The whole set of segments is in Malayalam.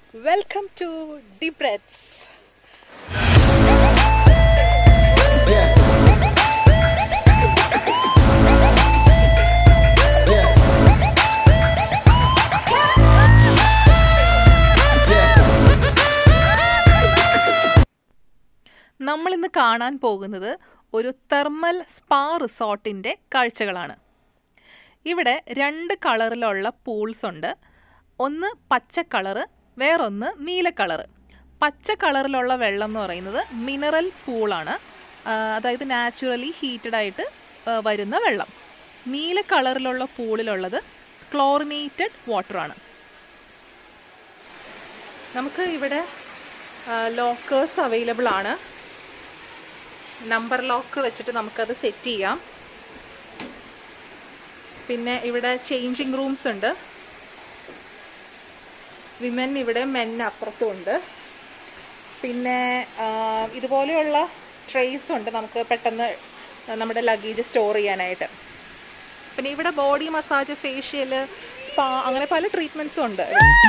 Welcome to Deep Breaths. നമ്മൾ ഇന്ന് കാണാൻ പോകുന്നത് ഒരു തെർമൽ സ്പാ റിസോർട്ടിൻ്റെ കാഴ്ചകളാണ് ഇവിടെ രണ്ട് കളറിലുള്ള പൂൾസ് ഉണ്ട് ഒന്ന് പച്ച കളറ് വേറൊന്ന് നീല കളറ് പച്ച കളറിലുള്ള വെള്ളം എന്ന് പറയുന്നത് മിനറൽ പൂളാണ് ആ, അതായത് നാച്ചുറലി ഹീറ്റഡ് ആയിട്ട് ആ, വരുന്ന വെള്ളം നീല കളറിലുള്ള പൂളിലുള്ളത് ക്ലോറിനേറ്റഡ് വാട്ടറാണ് നമുക്ക് ഇവിടെ ലോക്കേഴ്സ് അവൈലബിൾ ആണ് നമ്പർ ലോക്ക് വെച്ചിട്ട് നമുക്കത് സെറ്റ് ചെയ്യാം പിന്നെ ഇവിടെ ചേഞ്ചിങ് റൂംസ് ഉണ്ട് വിമൻ ഇവിടെ മെൻ അപ്പുറത്തും ഉണ്ട് പിന്നെ ആ, ഇതുപോലെയുള്ള ട്രേസ് ഉണ്ട് നമുക്ക് പെട്ടെന്ന് നമ്മുടെ ലഗേജ് സ്റ്റോർ ചെയ്യാനായിട്ട് പിന്നെ ഇവിടെ ബോഡി മസാജ് ഫേഷ്യൽ സ്പാ അങ്ങനെ പല ട്രീറ്റ്മെന്റ്സും ഉണ്ട്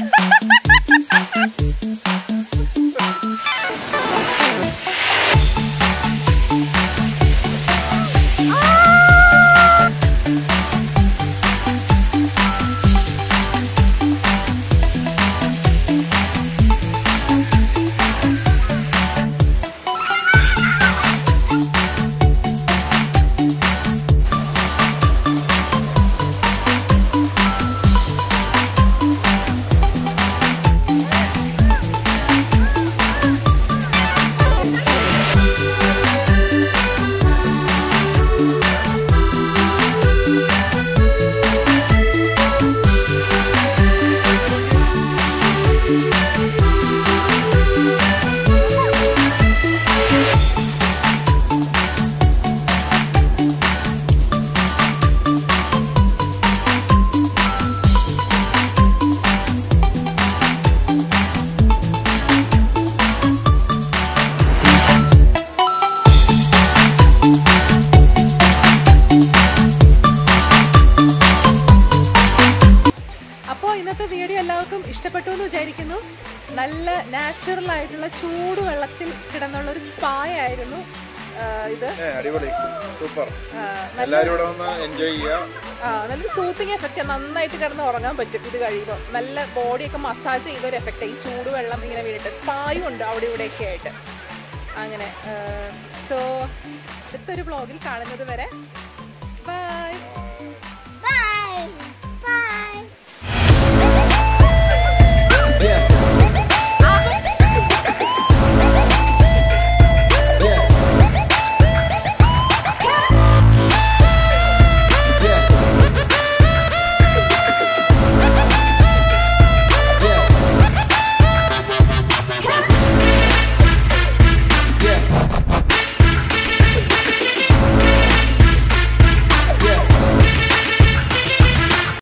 അപ്പോൾ ഇന്നത്തെ വീഡിയോ എല്ലാവർക്കും ഇഷ്ടപ്പെട്ടു എന്ന് വിചാരിക്കുന്നു നല്ല നാച്ചുറൽ ആയിട്ടുള്ള ചൂട് വെള്ളത്തിൽ കിടന്നുള്ള ഒരു സ്പായ ആയിരുന്നു ആ, ഇത് ഏ, അടിപൊളി സൂപ്പർ ആ, നല്ല എല്ലാരും ഇവിടെ വന്ന് എൻജോയ് ചെയ്യുക ആ, നല്ലൊരു സൂത്തിങ് എഫക്റ്റ് നന്നായിട്ട് കിടന്ന് ഉറങ്ങാൻ പറ്റും ഇത് കഴിയുമ്പോൾ നല്ല ബോഡിയൊക്കെ മസാജ് ചെയ്ത ഒരു എഫക്റ്റ് ഈ ചൂട് വെള്ളം ഇങ്ങനെ വീണിട്ട് സ്പായും ഉണ്ട് അവിടെ ഇവിടെയൊക്കെ ആയിട്ട് അങ്ങനെ സോ അടുത്തൊരു വ്ളോഗിൽ കാണുന്നത് വരെ